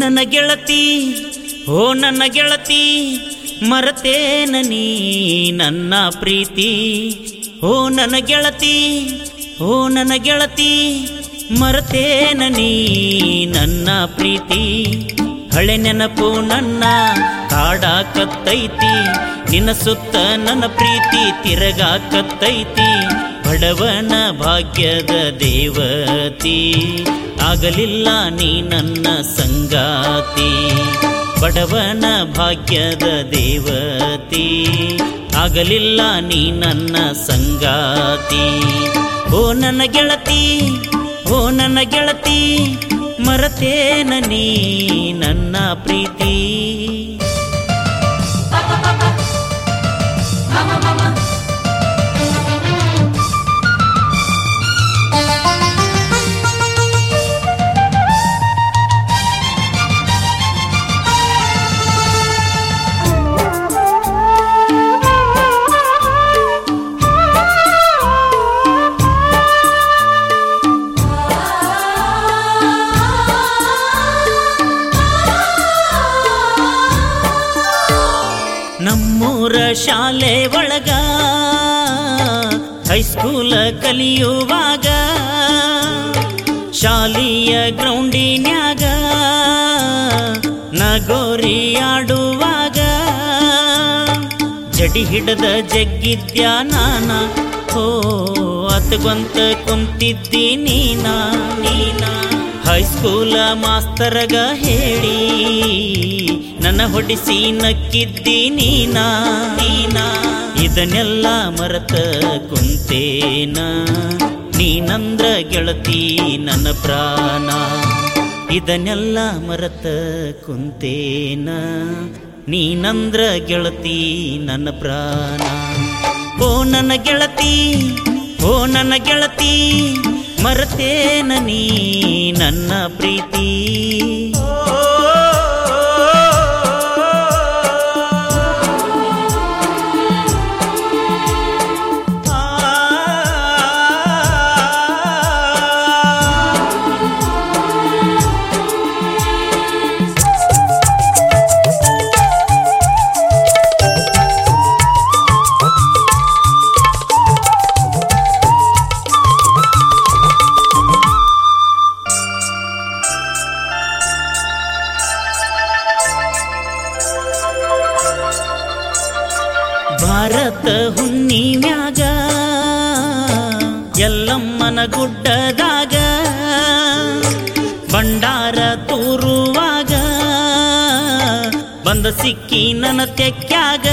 ನನ್ನ ಗೆಳತಿ ಓ ನನ್ನ ಗೆಳತಿ ಮರತೇನ ನೀ ನನ್ನ ಪ್ರೀತಿ ಓ ನನ್ನ ಗೆಳತಿ ಓ ನನ್ನ ಗೆಳತಿ ಮರತೇನ ನೀ ನನ್ನ ಪ್ರೀತಿ ಹಳೆ ನೆನಪು ನನ್ನ ಕಾಡಾಕತ್ತೈತಿ ನಿನ್ನ ಸುತ್ತ ನನ್ನ ಪ್ರೀತಿ ತಿರಗಾಕತ್ತೈತಿ ಬಡವನ ಭಾಗ್ಯದ ದೇವತಿ ಆಗಲಿಲ್ಲ ನೀ ನನ್ನ ಸಂಗಾತಿ ಬಡವನ ಭಾಗ್ಯದ ದೇವತಿ ಆಗಲಿಲ್ಲ ನೀ ನನ್ನ ಸಂಗಾತಿ ಓ ನನ್ನ ಗೆಳತಿ ಓ ನನ್ನ ಗೆಳತಿ ಮರತೇನ ನೀ ನನ್ನ ಪ್ರೀತಿ ನಮ್ಮೂರ ಶಾಲೆ ಒಳಗ ಹೈಸ್ಕೂಲ ಕಲಿಯುವಾಗ ಶಾಲೆಯ ಗ್ರೌಂಡಿನ್ಯಾಗ ನಗೋರಿ ಆಡುವಾಗ ಜಡಿ ಹಿಡದ ಜಗ್ಗಿದ್ಯಾ ನಾನ ಹೋ ಅತ್ಗೊಂತ ಕುಂತಿದ್ದಿ ನೀನಾ ನೀನಾ ಹೈಸ್ಕೂಲ ಮಾಸ್ತರಗ ಹೇಳಿ ನನ್ನ ಹೊಡಿಸಿ ನಕ್ಕಿದ್ದಿ ನೀನಾ ನೀನಾ ಇದನ್ನೆಲ್ಲ ಮರೆತ ಕುಂತೇನ ನೀನಂದ್ರ ಗೆಳತಿ ನನ್ನ ಪ್ರಾಣ ಇದನ್ನೆಲ್ಲ ಮರೆತ ಕುಂತೇನ ನೀನಂದ್ರ ಗೆಳತಿ ನನ್ನ ಪ್ರಾಣ ಓ ನನ್ನ ಗೆಳತಿ ಓ ನನ್ನ ಗೆಳತಿ ಮರತೇನ ನೀ ನನ್ನ ಪ್ರೀತಿ ಭಾರತ ಹುಣ್ಣಿಮ್ಯಾಗ ಎಲ್ಲಮ್ಮನ ಗುಡ್ಡದಾಗ ಭಂಡಾರ ತೂರುವಾಗ ಬಂದ ಸಿಕ್ಕಿ ನನ್ನ ತೆಕ್ಕ್ಯಾಗ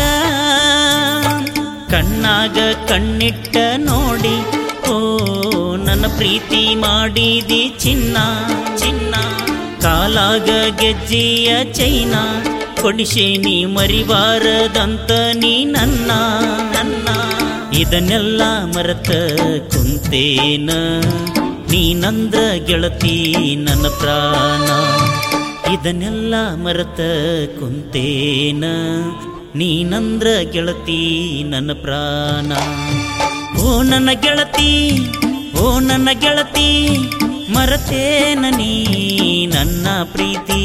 ಕಣ್ಣಾಗ ಕಣ್ಣಿಟ್ಟ ನೋಡಿ ಓ ನನ್ನ ಪ್ರೀತಿ ಮಾಡಿದಿ ಚಿನ್ನ ಚಿನ್ನ ಕಾಲಾಗ ಗೆಜ್ಜಿಯ ಚೈನ ಕೊಡಿಸೇನಿ ಮರಿಬಾರದಂತ ನೀ ನನ್ನ ನನ್ನ ಇದನ್ನೆಲ್ಲ ಮರೆತ ಕುಂತೇನ ನೀನಂದ್ರ ಗೆಳತಿ ನನ್ನ ಪ್ರಾಣ ಇದನ್ನೆಲ್ಲ ಮರೆತ ಕುಂತೇನ ನೀನಂದ್ರ ಗೆಳತಿ ನನ್ನ ಪ್ರಾಣ ಓ ನನ್ನ ಗೆಳತಿ ಓ ನನ್ನ ಗೆಳತಿ ಮರತೇನ ನೀ ನನ್ನ ಪ್ರೀತಿ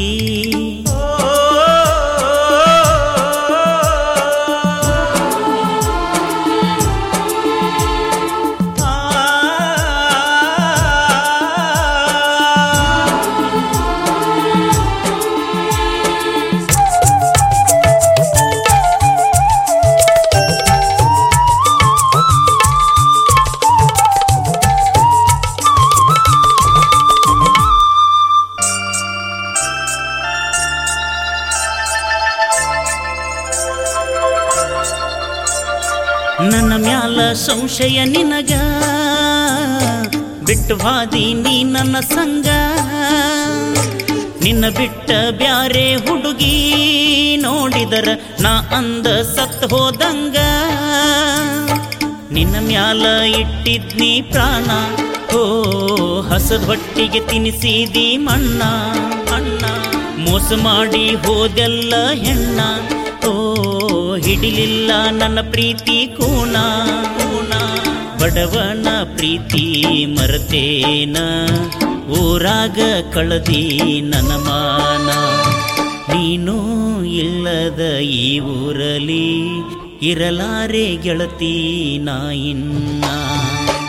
ನನ್ನ ಮ್ಯಾಲ ಸಂಶಯ ನಿನಗ ಬಿಟ್ಟು ಹಾದಿ ನೀ ನನ್ನ ಸಂಗ ನಿನ್ನ ಬಿಟ್ಟ ಬ್ಯಾರೆ ಹುಡುಗಿ ನೋಡಿದರ ನಾ ಅಂದ ಸತ್ ಹೋದಂಗ ನಿನ್ನ ಮ್ಯಾಲ ಇಟ್ಟಿದ್ನಿ ಪ್ರಾಣ ಓ ಹಸದ ಹೊಟ್ಟಿಗೆ ತಿನಿಸಿದಿ ಮಣ್ಣ ಅಣ್ಣ ಮೋಸ ಮಾಡಿ ಹೋದೆಲ್ಲ ಹೆಣ್ಣ ಓ ಹಿಡಿಲಿಲ್ಲ ನನ್ನ ಪ್ರೀತಿ ಕೂಣ ಕೂಣ ಬಡವನ ಪ್ರೀತಿ ಮರತೇನ ಊರಾಗ ಕಳದಿ ನನ್ನ ಮಾನ ನೀನು ಇಲ್ಲದ ಈ ಊರಲಿ ಇರಲಾರೆ ಗೆಳತಿ ನಾ ಇನ್ನ